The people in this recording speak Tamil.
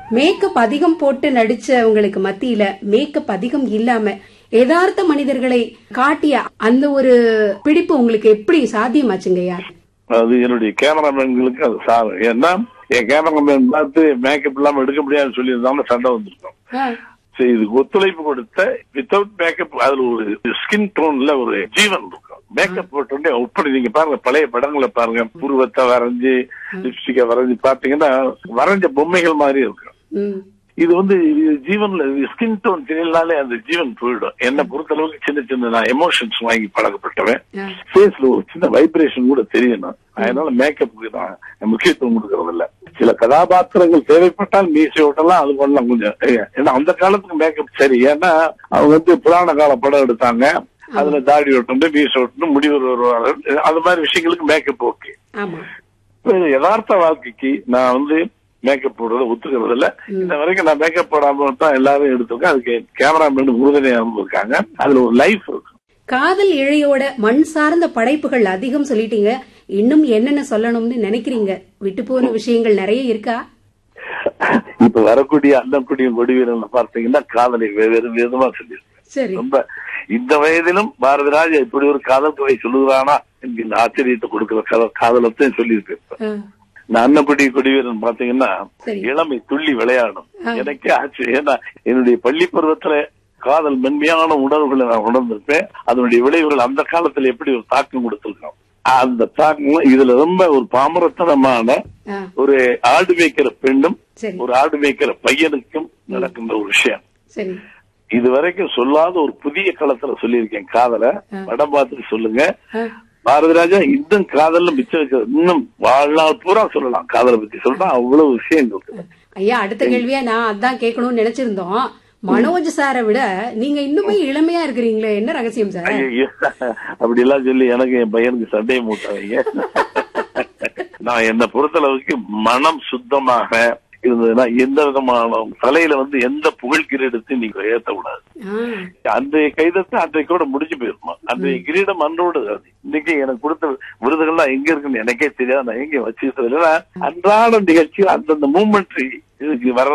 மேக்கப் அதிகம் போட்டு நடிச்சவங்களுக்கு மத்தியில மேக்கப் அதிகம் இல்லாம யதார்த்த மனிதர்களை காட்டிய அந்த ஒரு பிடிப்பு உங்களுக்கு எப்படி சாத்தியமாச்சுங்கய்யா அது என்னுடைய கேமராமேன்களுக்கு அது சார் ஏன்னா என் கேமராமேன் பார்த்து மேக்கப் இல்லாம எடுக்க முடியாதுன்னு சொல்லியிருந்தாலும் சண்டை வந்திருக்கும் ஆ, சரி இதுக்கு ஒத்துழைப்பு கொடுத்த வித்தவுட் மேக்கப் அதுல ஒரு ஸ்கின் டோன்ல ஒரு ஜீவன் இருக்கும் மேக்கப் போட்டோடனே எப்படி நீங்க பாருங்க பழைய படங்களை பாருங்க புருவத்தை வரைஞ்சு லிப்ஸ்டிக்கை வரைஞ்சு பாத்தீங்கன்னா வரைஞ்ச பொம்மைகள் மாதிரி இருக்கும் ம், இது வந்து இது ஜீவன்ல ஸ்கின் டோன் தெரியலனாலே அந்த ஜீவன் போயிடும் என்ன பொறுத்த அளவுக்கு சின்ன சின்ன நான் எமோஷன்ஸ் வாங்கி பழக்கப்பட்டவன் ஆ, ஃபேஸ்ல ஒரு சின்ன வைப்ரேஷன் கூட தெரியணும் அதனால மேக்கப்புக்கு நான் முக்கியத்துவம் கொடுக்கறது இல்ல சில கதாபாத்திரங்கள் தேவைப்பட்டால் மீசை ஓட்டலாம் அது பண்ணலாம் கொஞ்சம் ஏன்னா அந்த காலத்துக்கு மேக்கப் சரி ஏன்னா அவங்க வந்து புராண கால படம் எடுத்தாங்க அதுல தாடி ஓட்டணும் மீசை ஓட்டணும் முடிவர் வருவாங்க அது மாதிரி விஷயங்களுக்கு மேக்கப் ஓகே ஆமா யதார்த்த வாழ்க்கைக்கு நான் வந்து மேக்கப் போடுறத ஒத்துக்கிறது இல்ல இந்த வரைக்கும் நான் மேக்கப் போடாம தான் எல்லாரும் எடுத்திருக்கேன் அதுக்கு கேமராமேன் உறுதுணையா இருந்திருக்காங்க அதுல ஒரு லைஃப் இருக்கு காதல் இழையோட மண் சார்ந்த படைப்புகள் அதிகம் சொல்லிட்டீங்க இன்னும் என்னென்ன சொல்லணும்னு நினைக்கிறீங்க விட்டு போன விஷயங்கள் நிறைய இருக்கா இப்ப வரக்கூடிய அண்ணக்கூடிய கொடிவீரன் பார்த்தீங்கன்னா காதலை வெவ்வேறு விதமா சொல்லியிருக்கேன் சரி ரொம்ப இந்த வயதிலும் பாரதிராஜா இப்படி ஒரு காதல் கதை சொல்லுகிறானா என்கிற ஆச்சரியத்தை கொடுக்கிற கதை காதலத்தையும் சொல்லியிருக்கேன் ஆ, இந்த அன்னப்படி கொடிவீரன் பாத்தீங்கன்னா சரி. இளமை துள்ளி விளையாடும் ஆ. எனக்கே ஆச்சரியம் ஏன்னா என்னுடைய பள்ளி பருவத்துல காதல் மென்மையான உணர்வுகளை நான் உணர்ந்திருப்பேன் அதனுடைய விளைவுகள் அந்த காலத்துல எப்படி ஒரு தாக்கம் கொடுத்திருக்கோம் அந்த தாக்கம் இதுல ரொம்ப ஒரு பாமரத்தனமான ஆ, ஒரு ஆடு மேய்க்கிற பெண்ணும் சரி ஒரு ஆடு மேய்க்கிற பையனுக்கும் நடக்கின்ற ஒரு விஷயம் சரி இது வரைக்கும் சொல்லாத ஒரு புதிய களத்துல சொல்லியிருக்கேன் காதலை ஆ. படம் பார்த்துட்டு சொல்லுங்க ஆ, பாரதிராஜா இன்னும் காதல்ல மிச்சம் வைக்கிறது இன்னும் வாழ்நாள் பூரா சொல்லலாம் காதலை பத்தி சொல்லலாம் அவ்வளவு விஷயங்கள் இருக்கு ஐயா அடுத்த கேள்வியா நான் அதான் கேட்கணும்னு நினைச்சிருந்தோம் மனோஜ் சாரை விட நீங்க இன்னுமே இளமையா இருக்கிறீங்களே என்ன ரகசியம் சார் ஐயோ அப்படி எல்லாம் சொல்லி எனக்கு என் பையனுக்கு சண்டையை மூட்டாதீங்க நான் என்னை பொறுத்தளவுக்கு மனம் சுத்தமாக இருந்ததுன்னா எந்த விதமான தலையில வந்து எந்த புகழ் கிரீடத்தையும் நீங்க ஏத்த கூடாது ஆ, அன்றைய கைதத்தை அன்றைக்கோட முடிஞ்சு போயிருமா அன்றைய கிரீடம் அன்றோடு அது. இன்னைக்கு எனக்கு கொடுத்த விருதுகள்லாம் எங்க இருக்குன்னு எனக்கே தெரியாது நான் எங்க வச்சுக்கிறது இல்லைன்னா அன்றாட நிகழ்ச்சி அந்தந்த மூமெண்ட் இதுக்கு வர